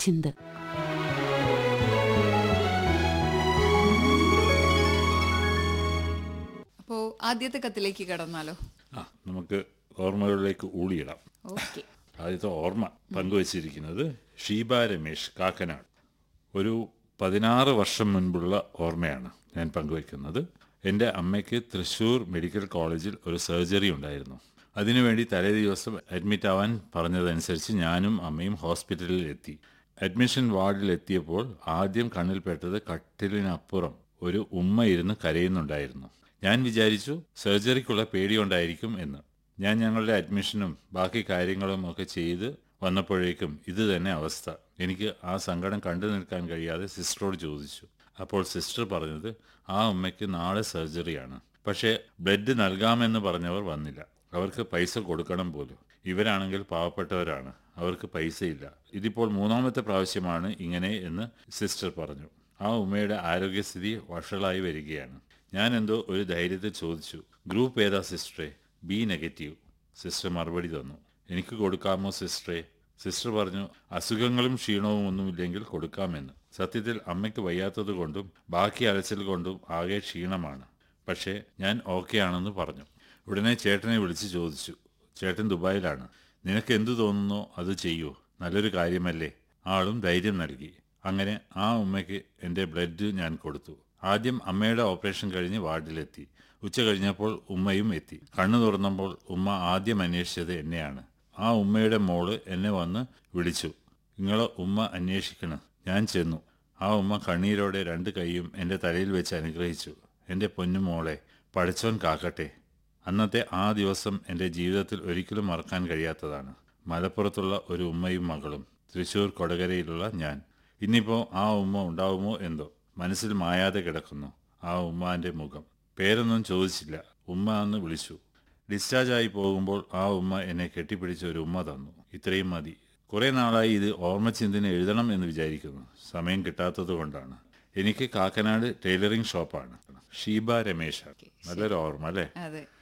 ചിന്ത് അപ്പോ ആദ്യത്തെ കത്തിലേക്ക് കടന്നാലോ ആ നമുക്ക് ഓർമ്മകളിലേക്ക് ഊളിയിടാം ഓക്കെ ആദ്യത്തെ ഓർമ്മ പങ്കുവച്ചിരിക്കുന്നത് ഷീബ രമേശ് കാക്കനാട് ഒരു പതിനാറ് വർഷം മുൻപുള്ള ഓർമ്മയാണ് ഞാൻ പങ്കുവയ്ക്കുന്നത് എൻ്റെ അമ്മയ്ക്ക് തൃശ്ശൂർ മെഡിക്കൽ കോളേജിൽ ഒരു സർജറി ഉണ്ടായിരുന്നു അതിനുവേണ്ടി തലേ ദിവസം അഡ്മിറ്റ് ആവാൻ പറഞ്ഞതനുസരിച്ച് ഞാനും അമ്മയും ഹോസ്പിറ്റലിൽ എത്തി അഡ്മിഷൻ വാർഡിൽ എത്തിയപ്പോൾ ആദ്യം കണ്ണിൽപ്പെട്ടത് കട്ടിലിനപ്പുറം ഒരു ഉമ്മ ഇരുന്ന് കരയുന്നുണ്ടായിരുന്നു ഞാൻ വിചാരിച്ചു സർജറിക്കുള്ള പേടിയുണ്ടായിരിക്കും എന്ന് ഞാൻ ഞങ്ങളുടെ അഡ്മിഷനും ബാക്കി കാര്യങ്ങളും ഒക്കെ ചെയ്ത് വന്നപ്പോഴേക്കും ഇത് തന്നെ അവസ്ഥ എനിക്ക് ആ സങ്കടം കണ്ടു നിൽക്കാൻ കഴിയാതെ സിസ്റ്ററോട് ചോദിച്ചു അപ്പോൾ സിസ്റ്റർ പറഞ്ഞത് ആ ഉമ്മയ്ക്ക് നാളെ സർജറിയാണ് പക്ഷേ ബ്ലഡ് നൽകാമെന്ന് പറഞ്ഞവർ വന്നില്ല അവർക്ക് പൈസ കൊടുക്കണം പോലും ഇവരാണെങ്കിൽ പാവപ്പെട്ടവരാണ് അവർക്ക് പൈസയില്ല ഇതിപ്പോൾ മൂന്നാമത്തെ പ്രാവശ്യമാണ് ഇങ്ങനെ എന്ന് സിസ്റ്റർ പറഞ്ഞു ആ ഉമ്മയുടെ ആരോഗ്യസ്ഥിതി വഷളായി വരികയാണ് ഞാൻ എന്തോ ഒരു ധൈര്യത്തിൽ ചോദിച്ചു ഗ്രൂപ്പ് ഏതാ സിസ്റ്ററെ ബി നെഗറ്റീവ് സിസ്റ്റർ മറുപടി തന്നു എനിക്ക് കൊടുക്കാമോ സിസ്റ്ററെ സിസ്റ്റർ പറഞ്ഞു അസുഖങ്ങളും ക്ഷീണവും ഒന്നുമില്ലെങ്കിൽ കൊടുക്കാമെന്ന് സത്യത്തിൽ അമ്മയ്ക്ക് വയ്യാത്തത് കൊണ്ടും ബാക്കി അലച്ചിൽ കൊണ്ടും ആകെ ക്ഷീണമാണ് പക്ഷേ ഞാൻ ഓക്കെ ആണെന്ന് പറഞ്ഞു ഉടനെ ചേട്ടനെ വിളിച്ച് ചോദിച്ചു ചേട്ടൻ ദുബായിലാണ് നിനക്ക് എന്തു തോന്നുന്നോ അത് ചെയ്യൂ നല്ലൊരു കാര്യമല്ലേ ആളും ധൈര്യം നൽകി അങ്ങനെ ആ ഉമ്മയ്ക്ക് എൻ്റെ ബ്ലഡ് ഞാൻ കൊടുത്തു ആദ്യം അമ്മയുടെ ഓപ്പറേഷൻ കഴിഞ്ഞ് വാർഡിലെത്തി ഉച്ച കഴിഞ്ഞപ്പോൾ ഉമ്മയും എത്തി കണ്ണു തുറന്നപ്പോൾ ഉമ്മ ആദ്യം അന്വേഷിച്ചത് എന്നെയാണ് ആ ഉമ്മയുടെ മോള് എന്നെ വന്ന് വിളിച്ചു നിങ്ങളെ ഉമ്മ അന്വേഷിക്കണം ഞാൻ ചെന്നു ആ ഉമ്മ കണ്ണീരോടെ രണ്ട് കൈയും എൻ്റെ തലയിൽ വെച്ച് അനുഗ്രഹിച്ചു എൻ്റെ പൊന്നുമോളെ പഠിച്ചോൻ കാക്കട്ടെ അന്നത്തെ ആ ദിവസം എൻ്റെ ജീവിതത്തിൽ ഒരിക്കലും മറക്കാൻ കഴിയാത്തതാണ് മലപ്പുറത്തുള്ള ഒരു ഉമ്മയും മകളും തൃശൂർ കൊടകരയിലുള്ള ഞാൻ ഇന്നിപ്പോൾ ആ ഉമ്മ ഉണ്ടാവുമോ എന്തോ മനസ്സിൽ മായാതെ കിടക്കുന്നു ആ ഉമ്മാന്റെ മുഖം പേരൊന്നും ചോദിച്ചില്ല ഉമ്മ എന്ന് വിളിച്ചു ഡിസ്ചാർജ് ആയി പോകുമ്പോൾ ആ ഉമ്മ എന്നെ കെട്ടിപ്പിടിച്ച ഒരു ഉമ്മ തന്നു ഇത്രയും മതി കുറെ നാളായി ഇത് ഓർമ്മച്ചിന്തിന് എഴുതണം എന്ന് വിചാരിക്കുന്നു സമയം കിട്ടാത്തത് കൊണ്ടാണ് എനിക്ക് കാക്കനാട് ടൈലറിംഗ് ഷോപ്പാണ് ഷീബ രമേശ നല്ലൊരു ഓർമ്മ അല്ലേ അതെ